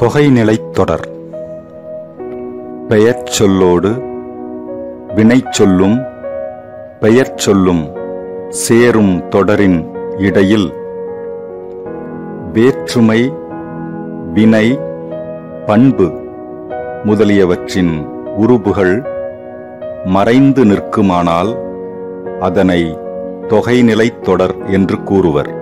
தொகைநிலைத் தொடர் பெயர்ச் சொல்லோடு வினைச் சொல்லும் பெயர்ச் சொல்லும் சேரும் தொடரின் இடையில் வேற்றுமை வினை பண்பு முதலியவற்றின் உருபுகள் மறைந்து நிற்குமானால் அதனை தொகைநிலைத் தொடர் என்று கூறுவர்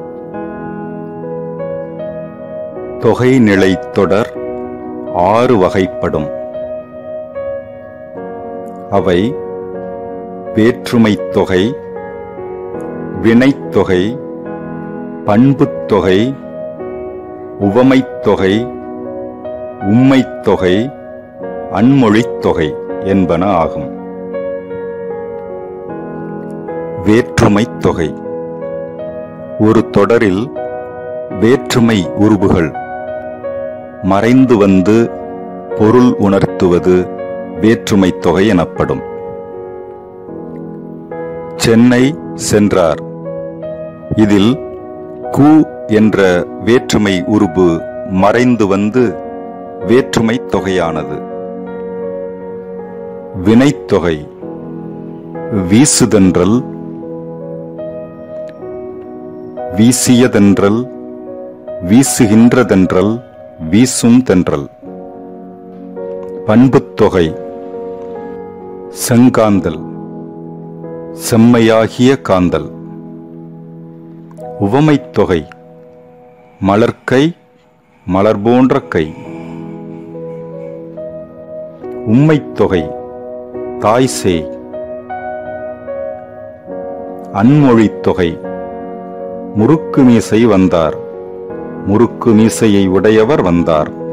தொகைநிலைத் தொடர் ஆறு வகைப்படும் அவை வேற்றுமைத் தொகை வினைத் தொகை பண்புத் தொகை உவமைத் தொகை உம்மைத் தொகை அன்மொழித் தொகை என்பன ஆகும் வேற்றுமைத் தொகை ஒரு தொடரில் வேற்றுமை உருபுகள் மறைந்து வந்து பொருள் உணர்த்துவது வேற்றுமைத் தொகை எனப்படும் சென்னை சென்றார் இதில் கு என்ற வேற்றுமை உருபு மறைந்து வந்து வேற்றுமை தொகையானது வினைத்தொகை வீசுதென்றல் வீசியதென்றல் வீசுகின்றதென்றல் வீசும் தென்றல் பண்புத்தொகை செங்காந்தல் செம்மையாகிய காந்தல் உவமைத் தொகை மலர்க்கை மலர் போன்ற கை உம்மைத் தொகை தாய் சேய் அன்மொழித் தொகை முறுக்கு மீசை வந்தார் முறுக்கு மீசையை உடையவர் வந்தார்